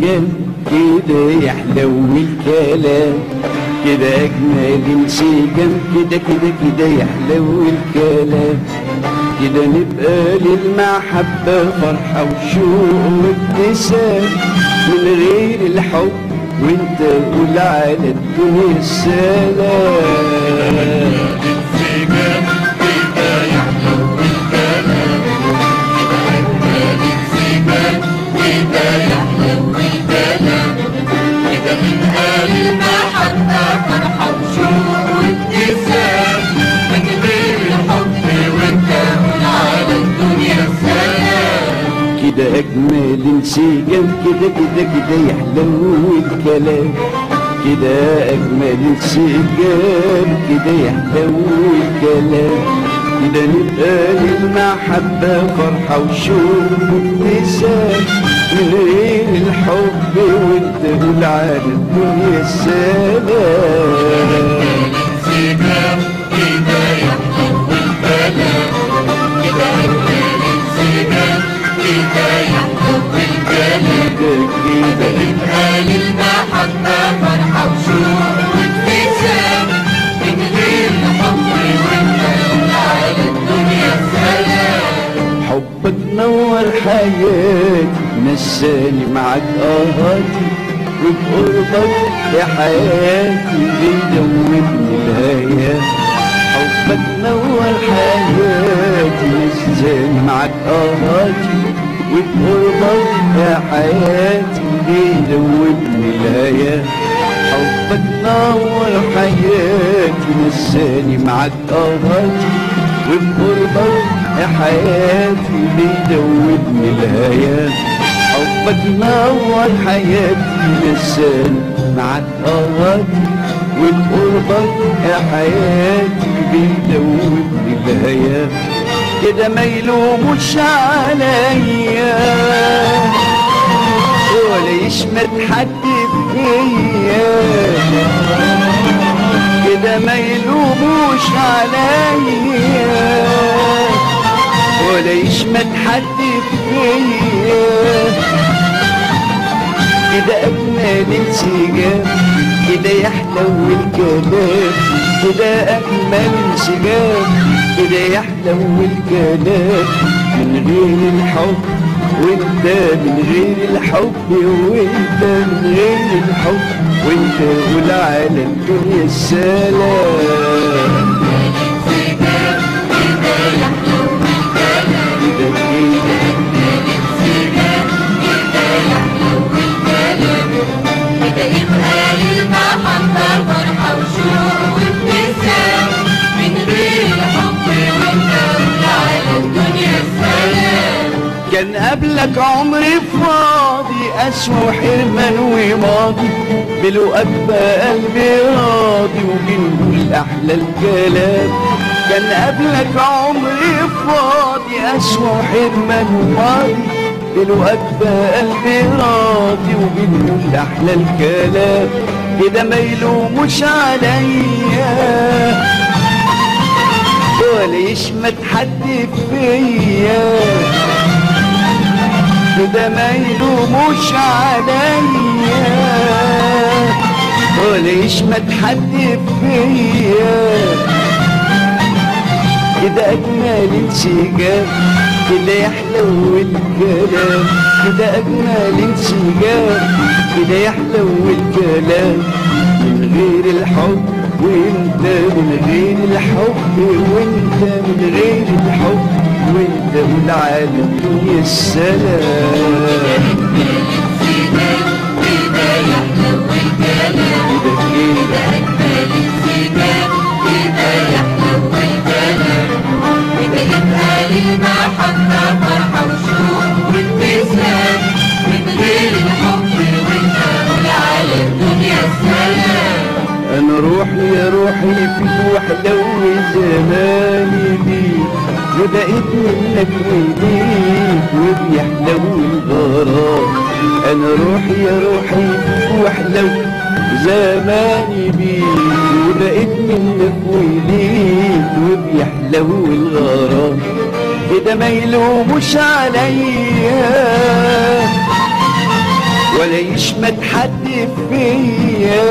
انسجام كده يحلو الكلام كده اجمل انسجام كده كده كده يحلو الكلام كده نبقى للمحبة فرحة وشوق وابتسام من غير الحب وانت قول على الدنيا السلام انسجام كده يحلو الكلام انسجام كده يحلو الكلام كده من قال المحبة فرحة وشوق وابتسام من غير الحب وانت قول على الدنيا السلام كده اجمل انسجام كده كده كده يحلو الكلام كده اجمل انسجام كده يحلو الكلام كده نبقى للمحبة فرحة وشوق وابتسام من غير الحب وانت قول على الدنيا السلام انسجام كده يحلو الكلام كده أجمل انسجام كده يحلو الكلام كده كده قال المحبة فرحة وشوق وابتسام من غير الحب وانت على الدنيا السلام حبك نور حياتي نساني معاك قهاتي وبقربك يا حياتي بيدوبني الهيام حبك نور حياتي نساني معاك قهاتي وبقربك يا حياتي بيدوبني الهيام حبك نور حياتي نساني معاك قهاتي وبقربك يا حياتي بيدوبني الهيام حبك نور حياتي لساني معاك قهاتي وبقربك يا حياتي بيدوبني الهيام كده ما يلوموش عليا ولا يشمت حد فيا كده ما يلوموش عليا ولا يشمت حد فيا كده أجمل انسجام كده يحلو الكلام كده أجمل انسجام كده يحلو الكلام من غير الحب وانت من غير الحب وانت من غير الحب وانت قول على الدنيا السلام كده كده كده يبقى للمحبة فرحة وشوق وابتسام من غير الحب وانت على الدنيا السلام كان قبلك عمري فاضي أسوى حرمان وماضي بلقاك بقى قلبي راضي وبنقول أحلى الكلام كان قبلك عمري فاضي أسوى حرمان وماضي بلقاك بقى قلبي راضي وبنقول أحلى الكلام كده ما يلوموش عليا ولا يشمت حد فيا كده ما يلوموش عليا ولا يشمت حد فيا كده أجمل انسجام كده يحلو الكلام كده أجمل انسجام كده يحلو الكلام من غير الحب وانت من غير الحب وانت من غير الحب وانت والعالم الدنيا السلام كده كده المحبة فرحة وشوق وابتسام من غير الحب وانت على الدنيا السلام انا روحي يا روحي فيك وحلو زماني بيك وبقيت منك وليك وبيحلو الغرام انا روحي يا روحي فيك وحلو زماني بيك وبقيت منك وليك وبيحلو الغرام كده ما يلوموش عليا ولا يشمت حد فيا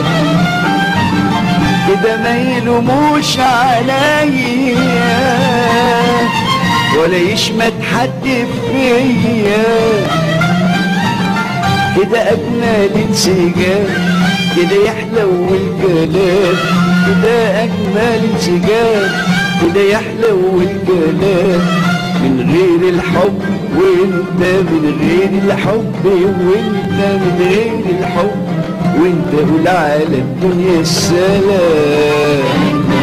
كده ما يلوموش عليا ولا يشمت حد فيا كده أجمل انسجام كده يحلو الكلام كده أجمل انسجام كده يحلو الكلام من غير الحب وانت من غير الحب وانت من غير الحب وانت قول على الدنيا السلام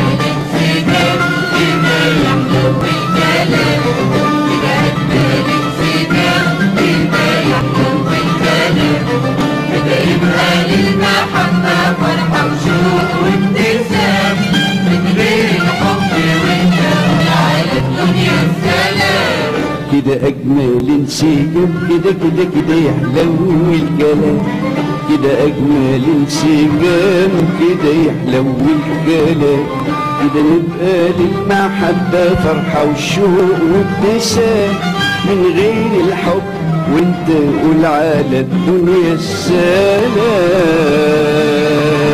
المحبة فرحة وشوق وابتسام من غير الحب وانت على الدنيا السلام كده اجمل انسجام كده كده كده يحلو الكلام كده اجمل انسجام كده يحلو الكلام كده نبقى للمحبة فرحة وشوق وابتسام من غير الحب وانت قول على الدنيا السلام